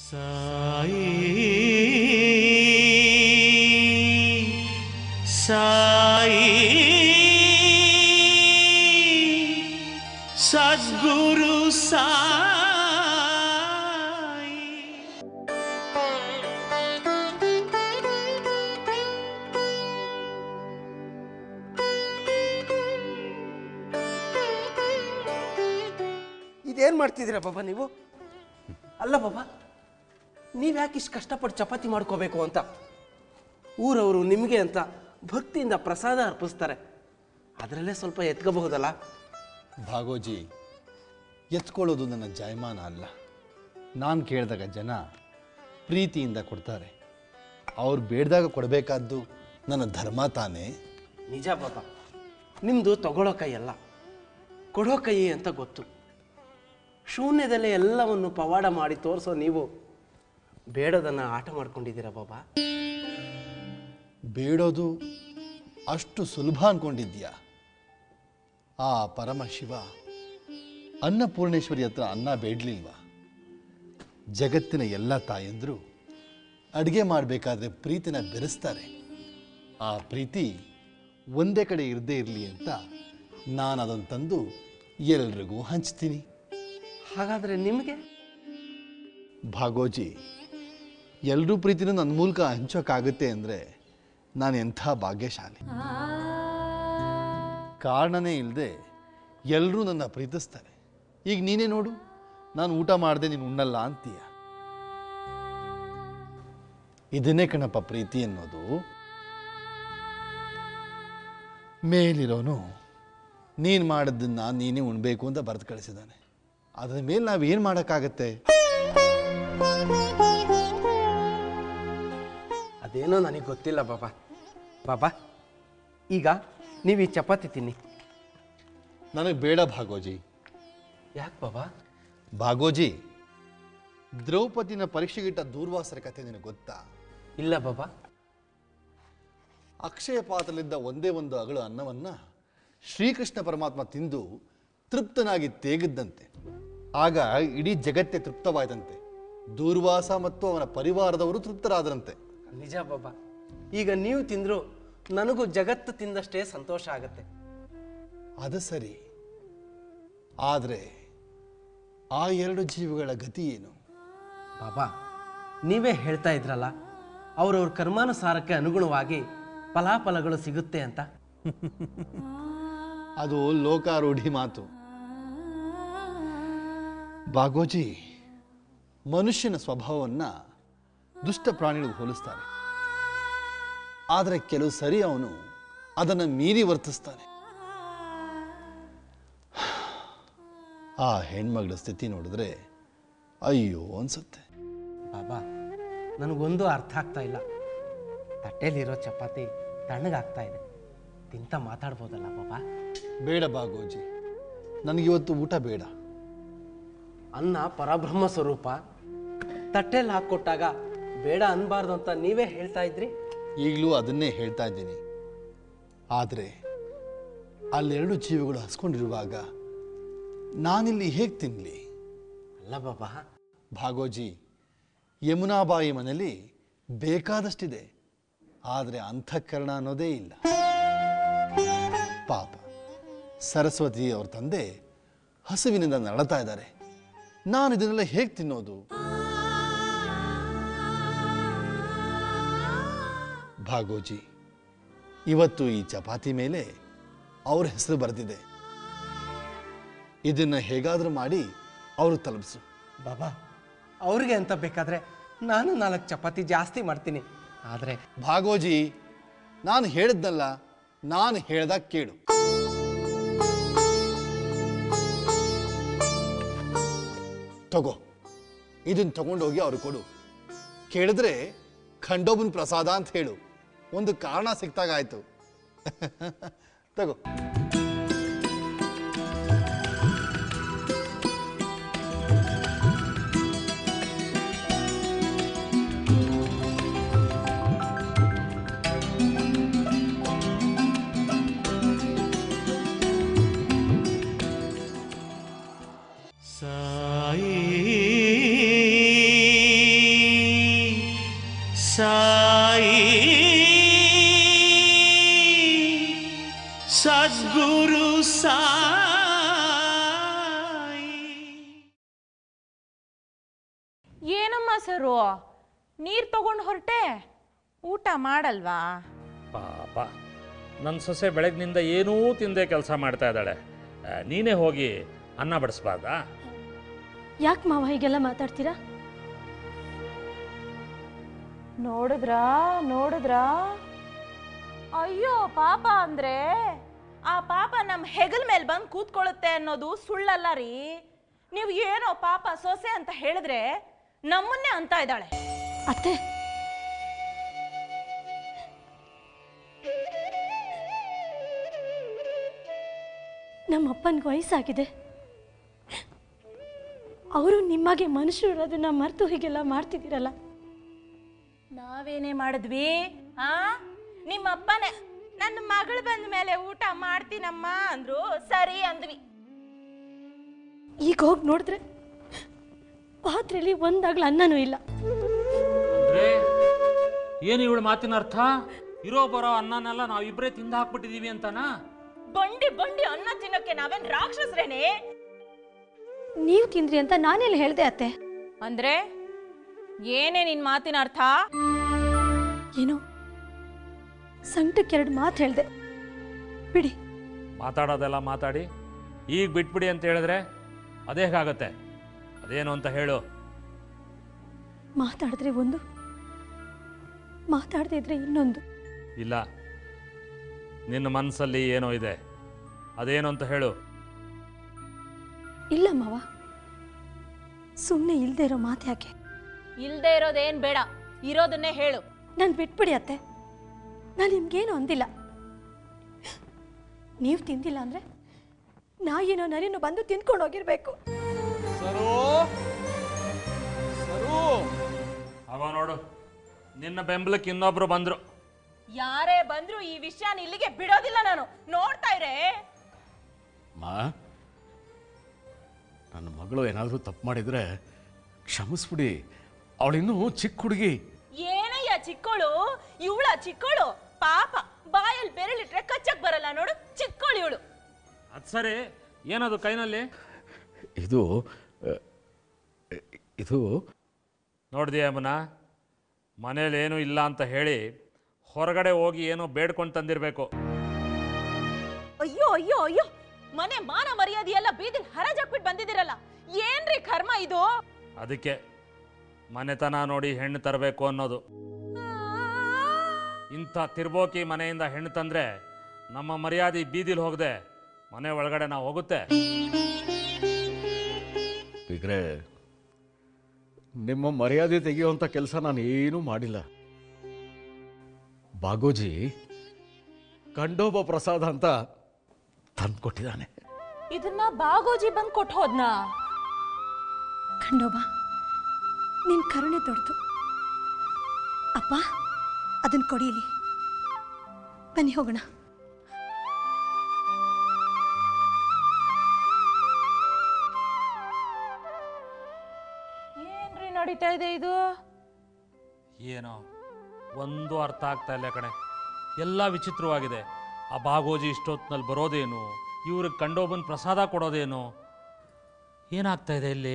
ಸಾಯಿ ಸಾಯಿ ಸದ್ಗುರು ಸಾಯಿ ಇದೇನು ಮಾಡ್ತಿದ್ದೀರಾ ಬಾಬಾ ನೀವು ಅಲ್ಲ ಬಾಬಾ ನೀವು ಯಾಕೆ ಇಷ್ಟು ಕಷ್ಟಪಟ್ಟು ಚಪಾತಿ ಮಾಡ್ಕೋಬೇಕು ಅಂತ ಊರವರು ನಿಮಗೆ ಅಂತ ಭಕ್ತಿಯಿಂದ ಪ್ರಸಾದ ಅರ್ಪಿಸ್ತಾರೆ ಅದರಲ್ಲೇ ಸ್ವಲ್ಪ ಎತ್ಕೋಬಹುದಲ್ಲ ಭಾಗೋಜಿ ಎತ್ಕೊಳ್ಳೋದು ನನ್ನ ಜಾಯಮಾನ ಅಲ್ಲ ನಾನು ಕೇಳಿದಾಗ ಜನ ಪ್ರೀತಿಯಿಂದ ಕೊಡ್ತಾರೆ ಅವ್ರು ಬೇಡ್ದಾಗ ಕೊಡಬೇಕಾದ್ದು ನನ್ನ ಧರ್ಮ ತಾನೇ ನಿಜ ಬಾಬಾ ನಿಮ್ಮದು ತಗೊಳ್ಳೋ ಕೈ ಅಲ್ಲ ಕೊಡೋ ಕೈ ಅಂತ ಗೊತ್ತು ಶೂನ್ಯದಲ್ಲೇ ಎಲ್ಲವನ್ನು ಪವಾಡ ಮಾಡಿ ತೋರಿಸೋ ನೀವು ಬೇಡೋದನ್ನು ಆಟ ಮಾಡ್ಕೊಂಡಿದ್ದೀರಾ ಬಾಬಾ ಬೇಡೋದು ಅಷ್ಟು ಸುಲಭ ಅನ್ಕೊಂಡಿದ್ಯಾ ಆ ಪರಮಶಿವ ಅನ್ನಪೂರ್ಣೇಶ್ವರಿ ಹತ್ರ ಅನ್ನ ಬೇಡಲಿಲ್ವಾ ಜಗತ್ತಿನ ಎಲ್ಲ ತಾಯಂದರು ಅಡುಗೆ ಮಾಡಬೇಕಾದ್ರೆ ಪ್ರೀತಿನ ಬೆರೆಸ್ತಾರೆ ಆ ಪ್ರೀತಿ ಒಂದೇ ಕಡೆ ಇರದೇ ಇರಲಿ ಅಂತ ನಾನು ಅದನ್ನು ತಂದು ಎಲ್ರಿಗೂ ಹಂಚ್ತೀನಿ ಹಾಗಾದರೆ ನಿಮಗೆ ಭಾಗೋಜಿ ಎಲ್ಲರೂ ಪ್ರೀತಿನ ನನ್ನ ಮೂಲಕ ಹಂಚೋಕ್ಕಾಗುತ್ತೆ ಅಂದರೆ ನಾನು ಎಂಥ ಭಾಗ್ಯಶಾಲಿ ಕಾರಣನೇ ಇಲ್ಲದೆ ಎಲ್ಲರೂ ನನ್ನ ಪ್ರೀತಿಸ್ತಾರೆ ಈಗ ನೀನೇ ನೋಡು ನಾನು ಊಟ ಮಾಡದೆ ನೀನು ಉಣ್ಣಲ್ಲ ಅಂತೀಯ ಇದನ್ನೇ ಕಣಪ್ಪ ಪ್ರೀತಿ ಅನ್ನೋದು ಮೇಲಿರೋನು ನೀನು ಮಾಡಿದ್ದನ್ನ ನೀನೇ ಉಣ್ಬೇಕು ಅಂತ ಬರೆದು ಕಳಿಸಿದ್ದಾನೆ ಅದ್ರ ಮೇಲೆ ನಾವೇನು ಮಾಡೋಕ್ಕಾಗತ್ತೆ ಅದೇನೋ ನನಗೆ ಗೊತ್ತಿಲ್ಲ ಬಾಬಾ ಬಾಬಾ ಈಗ ನೀವು ಈ ಚಪಾತಿ ತಿನ್ನಿ ನನಗೆ ಬೇಡ ಭಾಗೋಜಿ ಯಾಕೆ ಬಾಬಾ ಭಾಗೋಜಿ ದ್ರೌಪದಿನ ಪರೀಕ್ಷೆಗಿಟ್ಟ ದೂರ್ವಾಸರ ಕಥೆ ನಿನಗೆ ಗೊತ್ತಾ ಇಲ್ಲ ಬಾಬಾ ಅಕ್ಷಯ ಪಾತ್ರಲಿದ್ದ ಒಂದೇ ಒಂದು ಅಗಳು ಅನ್ನವನ್ನ ಶ್ರೀಕೃಷ್ಣ ಪರಮಾತ್ಮ ತಿಂದು ತೃಪ್ತನಾಗಿ ತೇಗಿದ್ದಂತೆ ಆಗ ಇಡೀ ಜಗತ್ತೇ ತೃಪ್ತವಾಯ್ತಂತೆ ದೂರ್ವಾಸ ಮತ್ತು ಅವನ ಪರಿವಾರದವರು ತೃಪ್ತರಾದರಂತೆ ನಿಜ ಬಾಬಾ ಈಗ ನೀವು ತಿಂದ್ರು ನನಗೂ ಜಗತ್ತು ತಿಂದಷ್ಟೇ ಸಂತೋಷ ಆಗತ್ತೆ ಅದು ಸರಿ ಆದರೆ ಆ ಎರಡು ಜೀವಿಗಳ ಗತಿ ಏನು ಬಾಬಾ ನೀವೇ ಹೇಳ್ತಾ ಇದ್ರಲ್ಲ ಅವ್ರವ್ರ ಕರ್ಮಾನುಸಾರಕ್ಕೆ ಅನುಗುಣವಾಗಿ ಫಲಾಫಲಗಳು ಸಿಗುತ್ತೆ ಅಂತ ಅದು ಲೋಕಾರೂಢಿ ಮಾತು ಬಾಗೋಜಿ ಮನುಷ್ಯನ ಸ್ವಭಾವವನ್ನ ದುಷ್ಟ ಪ್ರಾಣಿಗಳಿಗೆ ಹೋಲಿಸ್ತಾರೆ ಆದರೆ ಕೆಲವು ಸರಿ ಅವನು ಅದನ್ನು ಮೀರಿ ವರ್ತಿಸ್ತಾನೆ ಆ ಹೆಣ್ಮಗಳ ಸ್ಥಿತಿ ನೋಡಿದ್ರೆ ಅಯ್ಯೋ ಅನ್ಸುತ್ತೆ ಬಾಬಾ ನನಗೊಂದು ಅರ್ಥ ಆಗ್ತಾ ಇಲ್ಲ ತಟ್ಟೆಲಿರೋ ಚಪಾತಿ ತಣ್ಣಗಾಗ್ತಾ ಇದೆ ತಿಂತ ಮಾತಾಡ್ಬೋದಲ್ಲ ಬಾಬಾ ಬೇಡ ಬಾಗೋಜಿ ನನಗಿವತ್ತು ಊಟ ಬೇಡ ಅನ್ನ ಪರಬ್ರಹ್ಮ ಸ್ವರೂಪ ತಟ್ಟೆಲಿ ಹಾಕ್ಕೊಟ್ಟಾಗ ಬೇಡ ಅನ್ಬಾರ್ದು ಅಂತ ನೀವೇ ಹೇಳ್ತಾ ಇದ್ರಿ ಈಗಲೂ ಅದನ್ನೇ ಹೇಳ್ತಾ ಇದ್ದೀನಿ ಆದರೆ ಅಲ್ಲೆರಡು ಜೀವಿಗಳು ಹಸ್ಕೊಂಡಿರುವಾಗ ನಾನಿಲ್ಲಿ ಹೇಗೆ ತಿನ್ನಲಿ ಅಲ್ಲ ಬಾಬಾ ಭಾಗೋಜಿ ಯಮುನಾಬಾಯಿ ಮನೇಲಿ ಬೇಕಾದಷ್ಟಿದೆ ಆದರೆ ಅಂತಃಕರಣ ಅನ್ನೋದೇ ಇಲ್ಲ ಪಾಪ ಸರಸ್ವತಿ ಅವ್ರ ತಂದೆ ಹಸುವಿನಿಂದ ನರಳತಾ ಇದ್ದಾರೆ ನಾನು ಇದನ್ನೆಲ್ಲ ಹೇಗೆ ತಿನ್ನೋದು ಭಾಗೋಜಿ ಇವತ್ತು ಈ ಚಪಾತಿ ಮೇಲೆ ಅವ್ರ ಹೆಸರು ಬರೆದಿದೆ ಇದನ್ನ ಹೇಗಾದರೂ ಮಾಡಿ ಅವರು ತಲುಪಿಸು ಬಾಬಾ ಅವ್ರಿಗೆ ಅಂತ ಬೇಕಾದ್ರೆ ನಾನು ನಾಲ್ಕು ಚಪಾತಿ ಜಾಸ್ತಿ ಮಾಡ್ತೀನಿ ಆದರೆ ಭಾಗೋಜಿ ನಾನು ಹೇಳಿದ್ನಲ್ಲ ನಾನು ಹೇಳ್ದಾಗ ಕೇಳು ತಗೋ ಇದನ್ನ ತಗೊಂಡೋಗಿ ಅವ್ರು ಕೊಡು ಕೇಳಿದ್ರೆ ಖಂಡೋಬನ್ ಪ್ರಸಾದ ಅಂತ ಹೇಳು ಒಂದು ಕಾರಣ ಸಿಕ್ತಾಗಾಯ್ತು ತಗೋ ಸಾಯಿ ಸಾಯಿ ಸದ್ಗುರು ಸಾಯಿ ಏನಮ್ಮ ಸರು ನೀರು ತಗೊಂಡು ಹೊರಟೆ ಊಟ ಮಾಡಲ್ವಾ ಪಾಪ ನನ್ನ ಸೊಸೆ ಬೆಳಗ್ನಿಂದ ಏನೂ ತಿಂದೆ ಕೆಲಸ ಮಾಡ್ತಾ ಇದ್ದಾಳೆ ಆ, ನೀನೇ ಹೋಗಿ ಅನ್ನ ಬಡಿಸ್ಬಾರ್ದಾ ಯಾಕೆ ಮಾವ ಹೀಗೆಲ್ಲ ಮಾತಾಡ್ತೀರಾ ನೋಡಿದ್ರಾ ನೋಡಿದ್ರಾ ಅಯ್ಯೋ ಪಾಪ ಅಂದ್ರೆ ಆ ಪಾಪ ನಮ್ಮ ಹೆಗಲ್ ಮೇಲೆ ಬಂದು ಕೂತ್ಕೊಳ್ಳುತ್ತೆ ಅನ್ನೋದು ಸುಳ್ಳಲ್ಲ ರೀ ನೀವು ಏನೋ ಪಾಪ ಸೊಸೆ ಅಂತ ಹೇಳಿದ್ರೆ ನಮ್ಮನ್ನೇ ಅಂತ ಇದ್ದಾಳೆ ಅತ್ತೆ ನಮ್ಮ ಅಪ್ಪನಿಗೆ ವಯಸ್ಸಾಗಿದೆ ಅವರು ನಿಮಗೆ ಮನುಷ್ಯರು ಇರೋದನ್ನ ಮರೆತು ಹೀಗೆಲ್ಲ ಮಾಡ್ತಿದ್ದೀರಲ್ಲ ನಾವೇನೇ ಮಾಡಿದ್ವಿ ಆ ನಿಮ್ಮ ಅಪ್ಪನೇ ನನ್ನ ಮಗಳು ಬಂದ ಮೇಲೆ ಊಟ ಮಾಡ್ತೀನಮ್ಮ ಅಂದ್ರು ಸರಿ ಅಂದ್ವಿ ಈಗ ಹೋಗಿ ನೋಡಿದ್ರೆ ಪಾತ್ರೆಯಲ್ಲಿ ಒಂದಾಗ್ಲ ಅನ್ನನೂ ಇಲ್ಲ ಅಂದ್ರೆ ಏನು ಇವಳ ಮಾತಿನ ಅರ್ಥ ಇರೋ ಬರೋ ಅನ್ನನೆಲ್ಲ ನಾವಿಬ್ಬರೇ ತಿಂದು ಹಾಕ್ಬಿಟ್ಟಿದೀವಿ ಅಂತನಾ ಬಂಡಿ ಬಂಡಿ ಅನ್ನ ತಿನ್ನೋಕೆ ನಾವೇನ್ ರಾಕ್ಷಸ್ರೇನೆ ನೀವು ತಿಂದ್ರಿ ಅಂತ ನಾನೆಲ್ಲ ಹೇಳ್ದೆ ಅತ್ತೆ ಅಂದ್ರೆ ಏನೇ ನಿನ್ ಮಾತಿನ ಅರ್ಥ ಏನೋ ಸಂಕಟಕ್ಕೆ ಎರಡು ಮಾತು ಹೇಳ್ದೆ ಬಿಡಿ ಮಾತಾಡೋದೆಲ್ಲ ಮಾತಾಡಿ ಈಗ ಬಿಟ್ಬಿಡಿ ಅಂತ ಹೇಳಿದ್ರೆ ಅದೇ ಹೇಗಾಗತ್ತೆ ಅದೇನು ಅಂತ ಹೇಳು ಮಾತಾಡಿದ್ರೆ ಒಂದು ಮಾತಾಡದೇ ಇದ್ರೆ ಇನ್ನೊಂದು ಇಲ್ಲ ನಿನ್ನ ಮನಸ್ಸಲ್ಲಿ ಏನೋ ಇದೆ ಅದೇನು ಅಂತ ಹೇಳು ಇಲ್ಲ ಮಾವ ಸುಮ್ಮನೆ ಇಲ್ದೇ ಇರೋ ಮಾತು ಯಾಕೆ ಇಲ್ದೇ ಇರೋದೇನ್ ಬೇಡ ಇರೋದನ್ನೇ ಹೇಳು ನಾನು ಬಿಟ್ಬಿಡಿ ಅತ್ತೆ ನಾನು ನಿಮ್ಗೇನು ಅಂದಿಲ್ಲ ನೀವು ತಿಂದಿಲ್ಲ ಅಂದರೆ ನಾಯಿನೋ ನರಿನೋ ಬಂದು ತಿನ್ಕೊಂಡು ಹೋಗಿರ್ಬೇಕು ಸರು ಸರು ಅವ ನೋಡು ನಿನ್ನ ಬೆಂಬಲಕ್ಕೆ ಇನ್ನೊಬ್ರು ಬಂದ್ರು ಯಾರೇ ಬಂದ್ರು ಈ ವಿಷಯನ ಇಲ್ಲಿಗೆ ಬಿಡೋದಿಲ್ಲ ನಾನು ನೋಡ್ತಾ ಇರೇ ಮಾ ನನ್ನ ಮಗಳು ಏನಾದರೂ ತಪ್ಪು ಮಾಡಿದರೆ ಕ್ಷಮಿಸ್ಬಿಡಿ ಅವಳಿನ್ನೂ ಚಿಕ್ಕ ಹುಡುಗಿ ಏನಯ್ಯ ಚಿಕ್ಕೋಳು ಇವಳ ಚಿಕ್ಕೋಳು ಪಾಪ ಬಾಯಲ್ಲಿ ಬೆರಳಿಟ್ರೆ ಕಚ್ಚಕ್ ಬರಲ್ಲ ನೋಡು ಚಿಕ್ಕೋಳು ಇವಳು ಅದು ಸರಿ ಏನದು ಕೈನಲ್ಲಿ ಇದು ಅ, ಇದು ನೋಡಿದೆ ಅಮ್ಮನ ಮನೇಲಿ ಏನೂ ಇಲ್ಲ ಅಂತ ಹೇಳಿ ಹೊರಗಡೆ ಹೋಗಿ ಏನೋ ಬೇಡ್ಕೊಂಡು ತಂದಿರಬೇಕು ಅಯ್ಯೋ ಅಯ್ಯೋ ಅಯ್ಯೋ ಮನೆ ಮಾನ ಮರ್ಯಾದೆ ಎಲ್ಲ ಬೀದಿಲ್ ಹರಾಜಾಕ್ಬಿಟ್ಟು ಬಂದಿದ್ದೀರಲ್ಲ ಏನ್ರಿ ಕರ್ಮ ಇದು ಅದಕ್ಕೆ ಮನೆತನ ನೋಡಿ ಹೆಣ್ಣು ತರಬೇಕು ಅನ್ನೋದು ಇಂಥ ತಿರ್ಬೋಕಿ ಮನೆಯಿಂದ ಹೆಣ್ಣು ತಂದ್ರೆ ನಮ್ಮ ಮರ್ಯಾದೆ ಬೀದಿಲಿ ಹೋಗದೆ ಮನೆ ಒಳಗಡೆ ನಾವು ಹೋಗುತ್ತೆ ಬಿಗ್ರೆ ನಿಮ್ಮ ಮರ್ಯಾದೆ ತೆಗೆಯುವಂಥ ಕೆಲಸ ನಾನು ಏನೂ ಮಾಡಿಲ್ಲ ಬಾಗೋಜಿ ಕಂಡೋಬ ಪ್ರಸಾದ ಅಂತ ತಂದು ಕೊಟ್ಟಿದ್ದಾನೆ ಇದನ್ನ ಬಾಗೋಜಿ ಬಂದ್ ಕೊಟ್ಟು ಹೋದ್ನಾ ಖಂಡೋಬ ನಿನ್ನ ಕರುಣೆ ದೊಡ್ಡದು ಅಪ್ಪ ಅದನ್ನು ಕೊಡೀಲಿ ಬನ್ನಿ ಹೋಗೋಣ ಏನ್ರಿ ನಡೀತಾ ಇದೆ ಇದು ಏನೋ ಒಂದು ಅರ್ಥ ಆಗ್ತಾ ಇಲ್ಲ ಕಣೆ ಎಲ್ಲ ವಿಚಿತ್ರವಾಗಿದೆ ಆ ಬಾಗೋಜಿ ಇಷ್ಟೊತ್ತಿನಲ್ಲಿ ಬರೋದೇನು ಇವ್ರಿಗೆ ಕಂಡೋಬನ್ ಪ್ರಸಾದ ಕೊಡೋದೇನು ಏನಾಗ್ತಾ ಇದೆ ಇಲ್ಲಿ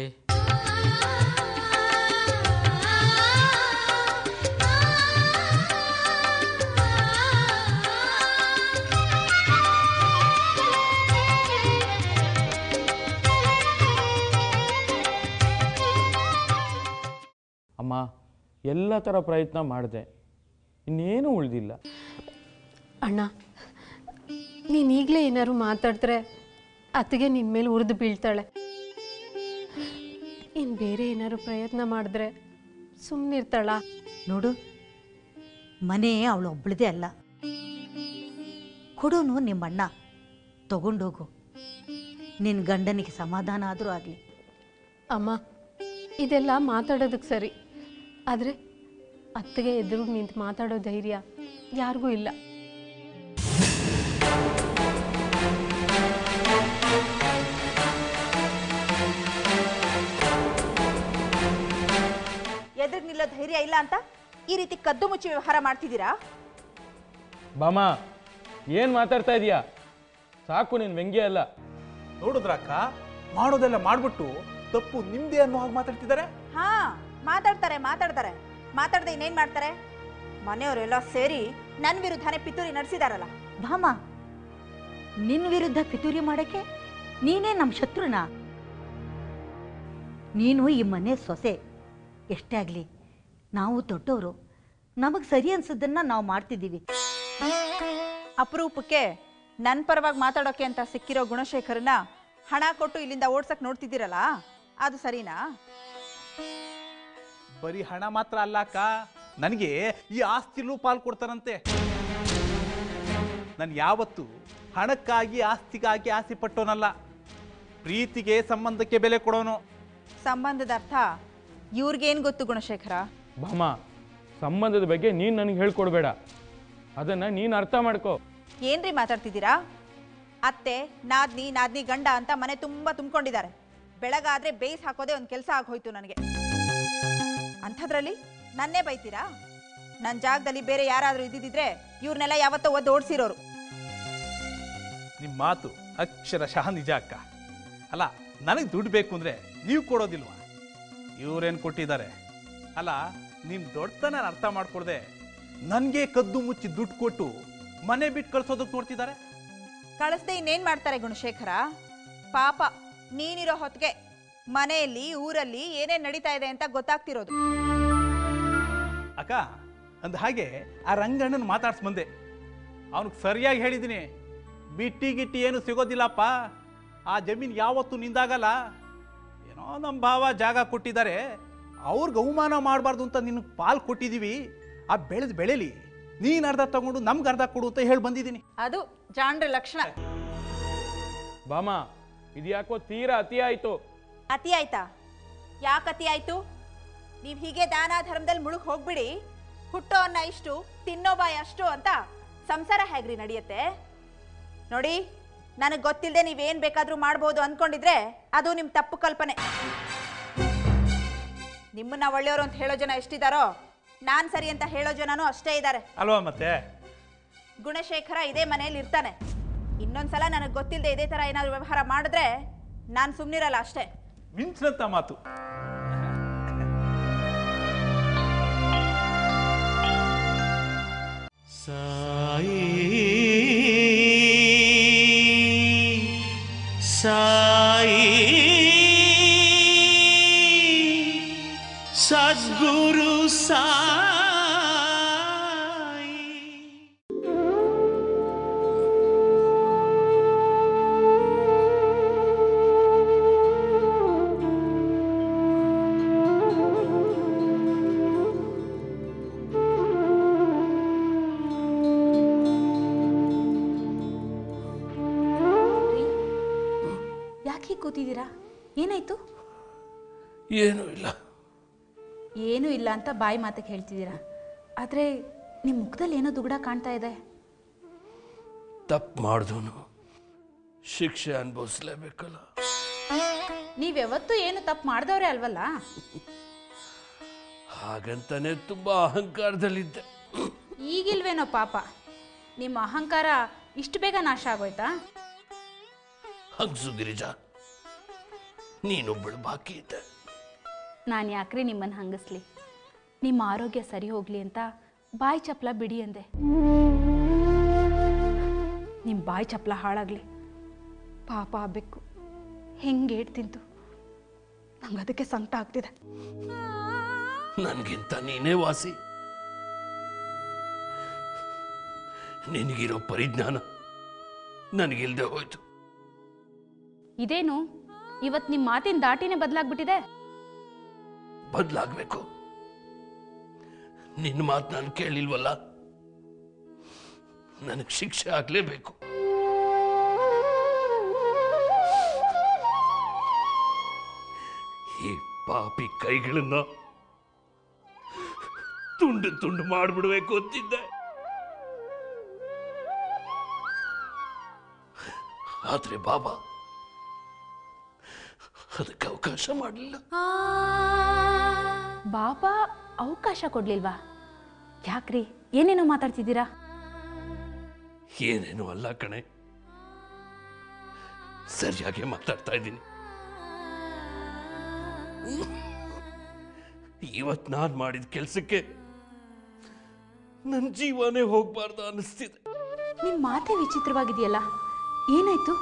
ಅಮ್ಮ ಎಲ್ಲ ಥರ ಪ್ರಯತ್ನ ಮಾಡಿದೆ ಇನ್ನೇನು ಉಳಿದಿಲ್ಲ ಅಣ್ಣ ನೀನು ಈಗಲೇ ಏನಾದ್ರು ಮಾತಾಡಿದ್ರೆ ಅತ್ತಿಗೆ ನಿನ್ನ ಮೇಲೆ ಉರಿದು ಬೀಳ್ತಾಳೆ ಇನ್ನು ಬೇರೆ ಏನಾದ್ರು ಪ್ರಯತ್ನ ಮಾಡಿದ್ರೆ ಸುಮ್ಮನಿರ್ತಾಳ ನೋಡು ಮನೆ ಅವಳು ಒಬ್ಳದೇ ಅಲ್ಲ ಕೊಡೋನು ನಿಮ್ಮಣ್ಣ ತಗೊಂಡೋಗು ನಿನ್ನ ಗಂಡನಿಗೆ ಸಮಾಧಾನ ಆದರೂ ಆಗಲಿ ಅಮ್ಮ ಇದೆಲ್ಲ ಮಾತಾಡೋದಕ್ಕೆ ಸರಿ ಆದರೆ ಅತ್ತಿಗೆ ಎದುರು ನಿಂತು ಮಾತಾಡೋ ಧೈರ್ಯ ಯಾರಿಗೂ ಇಲ್ಲ ಎದುರು ನಿಲ್ಲೋ ಧೈರ್ಯ ಇಲ್ಲ ಅಂತ ಈ ರೀತಿ ಕದ್ದು ಮುಚ್ಚಿ ವ್ಯವಹಾರ ಮಾಡ್ತಿದ್ದೀರಾ ಬಾಮ ಏನು ಮಾತಾಡ್ತಾ ಇದೀಯಾ ಸಾಕು ನಿನ್ನ ವ್ಯಂಗ್ಯ ಅಲ್ಲ ನೋಡಿದ್ರಕ್ಕ ಮಾಡೋದೆಲ್ಲ ಮಾಡ್ಬಿಟ್ಟು ತಪ್ಪು ನಿಮ್ದೇ ಅನ್ನೋ ಹಾಗೆ ಮಾತಾಡ್ತಿದ್ದಾರೆ ಹಾ ಮಾತಾಡ್ತಾರೆ ಮಾತಾಡ್ತಾರೆ ಮಾತಾಡದೆ ಇನ್ನೇನ್ ಮಾಡ್ತಾರೆ ಮನೆಯವರೆಲ್ಲ ಸೇರಿ ನನ್ನ ವಿರುದ್ಧನೇ ಪಿತೂರಿ ನಡೆಸಿದಾರಲ್ಲ ಭಾಮ ನಿನ್ನ ವಿರುದ್ಧ ಪಿತೂರಿ ಮಾಡಕ್ಕೆ ನೀನೇ ನಮ್ಮ ಶತ್ರುನಾ ನೀನು ಈ ಮನೆ ಸೊಸೆ ಎಷ್ಟೇ ಆಗಲಿ ನಾವು ದೊಡ್ಡವರು ನಮಗೆ ಸರಿ ಅನ್ಸೋದನ್ನ ನಾವು ಮಾಡ್ತಿದ್ದೀವಿ ಅಪರೂಪಕ್ಕೆ ನನ್ನ ಪರವಾಗಿ ಮಾತಾಡೋಕೆ ಅಂತ ಸಿಕ್ಕಿರೋ ಗುಣಶೇಖರನ್ನ ಹಣ ಕೊಟ್ಟು ಇಲ್ಲಿಂದ ಓಡ್ಸಕ್ ನೋಡ್ತಿದ್ದೀರಲ್ಲ ಅದು ಸರಿನಾ ಬರೀ ಹಣ ಮಾತ್ರ ಅಲ್ಲ ಅಕ್ಕ ನನಗೆ ಈ ಆಸ್ತಿಲೂ ಪಾಲ್ ಕೊಡ್ತಾರಂತೆ ನಾನು ಯಾವತ್ತು ಹಣಕ್ಕಾಗಿ ಆಸ್ತಿಗಾಗಿ ಆಸೆ ಪಟ್ಟೋನಲ್ಲ ಪ್ರೀತಿಗೆ ಸಂಬಂಧಕ್ಕೆ ಬೆಲೆ ಕೊಡೋನು ಸಂಬಂಧದ ಅರ್ಥ ಇವ್ರಿಗೇನು ಗೊತ್ತು ಗುಣಶೇಖರ ಬಾಮ ಸಂಬಂಧದ ಬಗ್ಗೆ ನೀನು ನನಗೆ ಹೇಳ್ಕೊಡ್ಬೇಡ ಅದನ್ನು ನೀನು ಅರ್ಥ ಮಾಡ್ಕೋ ಏನ್ರಿ ಮಾತಾಡ್ತಿದ್ದೀರಾ ಅತ್ತೆ ನಾದ್ನಿ ನಾದ್ನಿ ಗಂಡ ಅಂತ ಮನೆ ತುಂಬ ತುಂಬಿಕೊಂಡಿದ್ದಾರೆ ಬೆಳಗಾದ್ರೆ ಬೇಯಿಸ್ ಹಾಕೋದೇ ಒಂದು ಕೆಲಸ ಆಗೋಯ್ತು ನನಗೆ ಅಂಥದ್ರಲ್ಲಿ ನನ್ನೇ ಬೈತೀರಾ ನನ್ನ ಜಾಗದಲ್ಲಿ ಬೇರೆ ಯಾರಾದರೂ ಇದ್ದಿದ್ರೆ ಇವ್ರನ್ನೆಲ್ಲ ಯಾವತ್ತೋ ಒದ್ದು ಓಡಿಸಿರೋರು ನಿಮ್ಮ ಮಾತು ಅಕ್ಷರಶಃ ನಿಜ ಅಕ್ಕ ಅಲ್ಲ ನನಗೆ ದುಡ್ಡು ಬೇಕು ಅಂದರೆ ನೀವು ಕೊಡೋದಿಲ್ವಾ ಇವರೇನು ಕೊಟ್ಟಿದ್ದಾರೆ ಅಲ್ಲ ನಿಮ್ಮ ದೊಡ್ಡತನ ಅರ್ಥ ಮಾಡ್ಕೊಳ್ದೆ ನನಗೆ ಕದ್ದು ಮುಚ್ಚಿ ದುಡ್ಡು ಕೊಟ್ಟು ಮನೆ ಬಿಟ್ಟು ಕಳ್ಸೋದಕ್ಕೆ ನೋಡ್ತಿದ್ದಾರೆ ಕಳಿಸ್ದೆ ಇನ್ನೇನು ಮಾಡ್ತಾರೆ ಗುಣಶೇಖರ ಪಾಪ ನೀನಿರೋ ಹೊತ್ತಿಗೆ ಮನೆಯಲ್ಲಿ ಊರಲ್ಲಿ ಏನೇನು ನಡೀತಾ ಇದೆ ಅಂತ ಗೊತ್ತಾಗ್ತಿರೋದು ಅಕ್ಕ ಅಂದ ಹಾಗೆ ಆ ರಂಗಣ್ಣನ ಮಾತಾಡ್ಸ್ ಬಂದೆ ಅವನಿಗೆ ಸರಿಯಾಗಿ ಹೇಳಿದ್ದೀನಿ ಬಿಟ್ಟಿ ಗಿಟ್ಟಿ ಏನು ಸಿಗೋದಿಲ್ಲಪ್ಪ ಆ ಜಮೀನು ಯಾವತ್ತೂ ನಿಂದಾಗಲ್ಲ ಏನೋ ನಮ್ಮ ಭಾವ ಜಾಗ ಕೊಟ್ಟಿದ್ದಾರೆ ಅವ್ರಿಗೆ ಅವಮಾನ ಮಾಡಬಾರ್ದು ಅಂತ ನಿನಗೆ ಪಾಲ್ ಕೊಟ್ಟಿದ್ದೀವಿ ಆ ಬೆಳೆದು ಬೆಳೆಲಿ ನೀನು ಅರ್ಧ ತಗೊಂಡು ನಮ್ಗೆ ಅರ್ಧ ಕೊಡು ಅಂತ ಹೇಳಿ ಬಂದಿದ್ದೀನಿ ಅದು ಜಾಂಡ್ರ ಲಕ್ಷಣ ಬಾಮ ಇದು ಯಾಕೋ ತೀರಾ ಅತಿ ಆಯಿತು ಅತಿ ಆಯ್ತಾ ಯಾಕೆ ಅತಿ ಆಯ್ತು ನೀವು ಹೀಗೆ ದಾನ ಧರ್ಮದಲ್ಲಿ ಮುಳುಗ್ ಹೋಗ್ಬಿಡಿ ಹುಟ್ಟೋ ಅನ್ನ ಇಷ್ಟು ತಿನ್ನೋ ಬಾಯಿ ಅಷ್ಟು ಅಂತ ಸಂಸಾರ ಹೇಗ್ರಿ ನಡೆಯುತ್ತೆ ನೋಡಿ ನನಗೆ ಗೊತ್ತಿಲ್ಲದೆ ನೀವೇನು ಬೇಕಾದರೂ ಮಾಡ್ಬೋದು ಅಂದ್ಕೊಂಡಿದ್ರೆ ಅದು ನಿಮ್ಮ ತಪ್ಪು ಕಲ್ಪನೆ ನಿಮ್ಮನ್ನ ಒಳ್ಳೆಯವರು ಅಂತ ಹೇಳೋ ಜನ ಎಷ್ಟಿದಾರೋ ನಾನು ಸರಿ ಅಂತ ಹೇಳೋ ಜನನೂ ಅಷ್ಟೇ ಇದ್ದಾರೆ ಅಲ್ವಾ ಮತ್ತೆ ಗುಣಶೇಖರ ಇದೇ ಮನೆಯಲ್ಲಿ ಇರ್ತಾನೆ ಇನ್ನೊಂದ್ಸಲ ನನಗೆ ಗೊತ್ತಿಲ್ಲದೆ ಇದೇ ಥರ ಏನಾದರೂ ವ್ಯವಹಾರ ಮಾಡಿದ್ರೆ ನಾನು ಸುಮ್ಮನಿರಲ್ಲ ಅಷ್ಟೇ ಮಿಂಚಿನಂತ ಮಾತು ಸಾಯಿ ಸಾಯಿ ಸದ್ಗುರು ಸಾಯಿ ಯಾಕೆ ಹೀಗೆ ಕೂತಿದ್ದೀರಾ ಏನಾಯ್ತು ಏನೂ ಇಲ್ಲ ಏನೂ ಇಲ್ಲ ಅಂತ ಬಾಯಿ ಮಾತಕ್ಕೆ ಹೇಳ್ತಿದ್ದೀರಾ ಆದರೆ ನಿಮ್ಮ ಮುಖದಲ್ಲಿ ಏನೋ ದುಗುಡ ಕಾಣ್ತಾ ಇದೆ ತಪ್ಪು ಮಾಡಿದವನು ಶಿಕ್ಷೆ ಅನುಭವಿಸ್ಲೇಬೇಕಲ್ಲ ನೀವ್ಯಾವತ್ತೂ ಏನು ತಪ್ಪು ಮಾಡಿದವ್ರೆ ಅಲ್ವಲ್ಲ ಹಾಗಂತಾನೆ ತುಂಬ ಅಹಂಕಾರದಲ್ಲಿದ್ದೆ ಈಗಿಲ್ವೇನೋ ಪಾಪ ನಿಮ್ಮ ಅಹಂಕಾರ ಇಷ್ಟು ಬೇಗ ನಾಶ ಆಗೋಯ್ತಾ ಹಂಗ್ಸು ಗಿರಿಜಾ ನೀನೊಬ್ಬಳು ಬಾಕಿ ಇದ್ದೆ ನಾನು ಯಾಕ್ರಿ ನಿಮ್ಮನ್ನು ಹಂಗಿಸ್ಲಿ ನಿಮ್ಮ ಆರೋಗ್ಯ ಸರಿ ಹೋಗ್ಲಿ ಅಂತ ಬಾಯಿ ಚಪ್ಪಲ ಬಿಡಿ ಅಂದೆ ನಿಮ್ಮ ಬಾಯಿ ಚಪ್ಪಲ ಹಾಳಾಗ್ಲಿ ಪಾಪ ಆಗ್ಬೇಕು ಹೆಂಗೆ ಏಟ್ ತಿಂತು ನಂಗೆ ಅದಕ್ಕೆ ಸಂಕಟ ಆಗ್ತಿದೆ ನನಗಿಂತ ನೀನೇ ವಾಸಿ ನಿನಗಿರೋ ಪರಿಜ್ಞಾನ ನನಗಿಲ್ದೆ ಹೋಯ್ತು ಇದೇನು ಇವತ್ತು ನಿಮ್ಮ ಮಾತಿನ ದಾಟಿನೇ ಬದಲಾಗ್ಬಿಟ್ಟಿದೆ ಬದಲಾಗಬೇಕು ನಿನ್ನ ಮಾತು ನಾನು ಕೇಳಿಲ್ವಲ್ಲ ನನಗೆ ಶಿಕ್ಷೆ ಆಗಲೇಬೇಕು ಈ ಪಾಪಿ ಕೈಗಳನ್ನ ತುಂಡು ತುಂಡು ಮಾಡಿಬಿಡ್ಬೇಕು ಅಂತಿದ್ದೆ ಆದ್ರೆ ಬಾಬಾ ಅದಕ್ಕೆ ಅವಕಾಶ ಮಾಡಲಿಲ್ಲ ಬಾಬಾ ಅವಕಾಶ ಕೊಡ್ಲಿಲ್ವಾ ಯಾಕ್ರಿ ಏನೇನೋ ಮಾತಾಡ್ತಿದ್ದೀರಾ ಏನೇನು ಅಲ್ಲ ಕಣೆ ಸರಿಯಾಗಿ ಮಾತಾಡ್ತಾ ಇದ್ದೀನಿ ಇವತ್ ನಾನ್ ಮಾಡಿದ ಕೆಲ್ಸಕ್ಕೆ ನನ್ನ ಜೀವನೇ ಹೋಗ್ಬಾರ್ದು ಅನಿಸ್ತಿದೆ ನಿಮ್ಮ ಮಾತೇ ವಿಚಿತ್ರವಾಗಿದೆಯಲ್ಲ ಏನಾಯ್ತು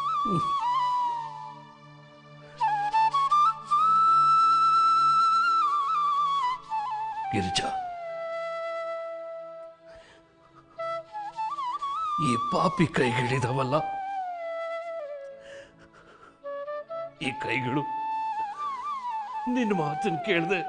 ಗಿರಿಜಾ ಈ ಪಾಪಿ ಕೈಗಳಿದಾವಲ್ಲ ಈ ಕೈಗಳು ನಿನ್ನ ಮಾತನ್ನು ಕೇಳ್ದೆ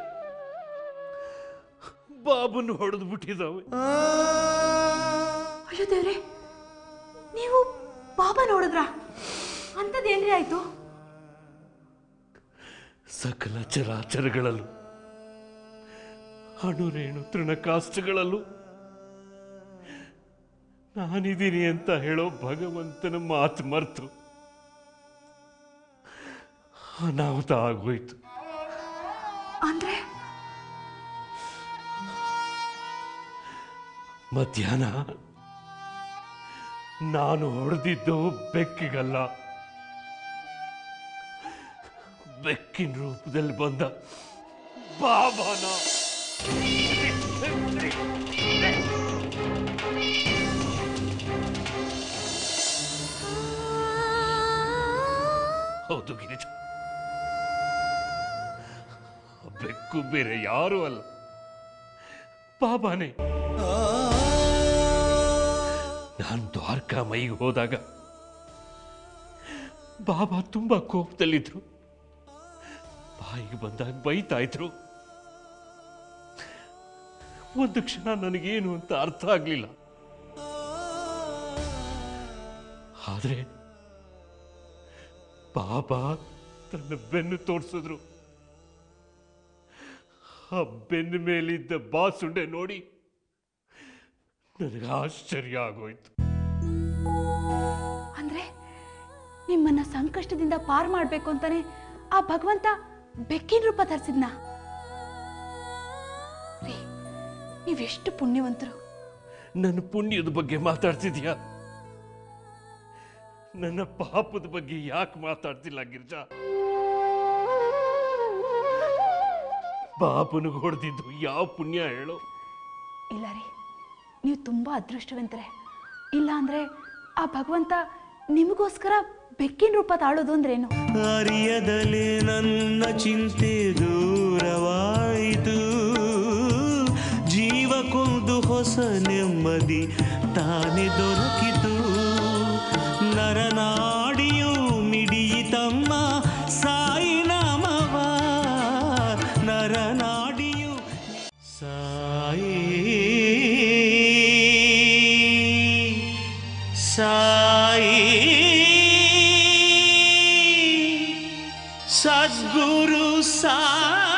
ಬಾಬನ್ ಹೊಡೆದು ಬಿಟ್ಟಿದಾವೆ ಅಯ್ಯೋ ದೇವ್ರೆ ನೀವು ಬಾಬಾ ನೋಡಿದ್ರಾ ಅಂಥದ್ದೇನ್ರಿ ಆಯ್ತು ಸಕಲ ಚರಾಚರಗಳಲ್ಲೂ ಅಣುರೇಣು ತೃಣಕಾಷ್ಟಗಳಲ್ಲೂ ನಾನಿದ್ದೀನಿ ಅಂತ ಹೇಳೋ ಭಗವಂತನ ಮಾತು ಮರ್ತು ಅನಾಹುತ ಆಗೋಯ್ತು ಅಂದ್ರೆ ಮಧ್ಯಾಹ್ನ ನಾನು ಹೊಡೆದಿದ್ದು ಬೆಕ್ಕಿಗಲ್ಲ ಬೆಕ್ಕಿನ ರೂಪದಲ್ಲಿ ಬಂದ ಬಾಬಾನ ಹೌದು ಗಿರಿಜ ಬೆಕ್ಕು ಬೇರೆ ಯಾರು ಅಲ್ಲ ಬಾಬಾನೇ ನಾನು ದ್ವಾರಕಾ ಮೈಗೆ ಹೋದಾಗ ಬಾಬಾ ತುಂಬಾ ಕೋಪದಲ್ಲಿದ್ರು ಬಾಯಿಗೆ ಬಂದಾಗ ಬೈತಾ ಇದ್ರು ಒಂದು ಕ್ಷಣ ನನಗೇನು ಅಂತ ಅರ್ಥ ಆಗ್ಲಿಲ್ಲ ಆದ್ರೆ ಬಾಬಾ ತನ್ನ ಬೆನ್ನು ತೋರಿಸಿದ್ರು ಆ ಬೆನ್ನ ಮೇಲಿದ್ದ ಬಾಸುಂಡೆ ನೋಡಿ ನನಗೆ ಆಶ್ಚರ್ಯ ಆಗೋಯ್ತು ಅಂದ್ರೆ ನಿಮ್ಮನ್ನ ಸಂಕಷ್ಟದಿಂದ ಪಾರ್ ಮಾಡ್ಬೇಕು ಅಂತಾನೆ ಆ ಭಗವಂತ ಬೆಕ್ಕಿನ ರೂಪ ಧರಿಸಿದ್ನ ರೀ ನೀವೆಷ್ಟು ಪುಣ್ಯವಂತರು ನನ್ನ ಪುಣ್ಯದ ಬಗ್ಗೆ ಮಾತಾಡ್ತಿದ್ಯಾ ನನ್ನ ಪಾಪದ ಬಗ್ಗೆ ಯಾಕೆ ಮಾತಾಡ್ತಿಲ್ಲ ಗಿರ್ಜಾ ಪಾಪನಿಗೆ ಹೊಡೆದಿದ್ದು ಯಾವ ಪುಣ್ಯ ಹೇಳು ಇಲ್ಲ ರೀ ನೀವು ತುಂಬಾ ಅದೃಷ್ಟವಂತರೆ ಇಲ್ಲ ಅಂದ್ರೆ ಆ ಭಗವಂತ ನಿಮಗೋಸ್ಕರ ಬೆಕ್ಕಿನ ರೂಪ ತಾಳೋದು ಅಂದ್ರೇನು ಅರಿಯದಲೇ ನನ್ನ ಚಿಂತೆ ದೂರವಾಯಿತು ಜೀವಕ್ಕೊಂದು ಹೊಸ ನೆಮ್ಮದಿ ತಾನೇ ದೊರಕಿತು ನರನಾಡಿಯು ಮಿಡಿಯಿತಮ್ಮ ಸಾಯಿ ನಾಮವ ನರನಾಡಿಯು ಸಾಯಿ ಸಾಯಿ ಸದ್ಗುರು ಸಾಯಿ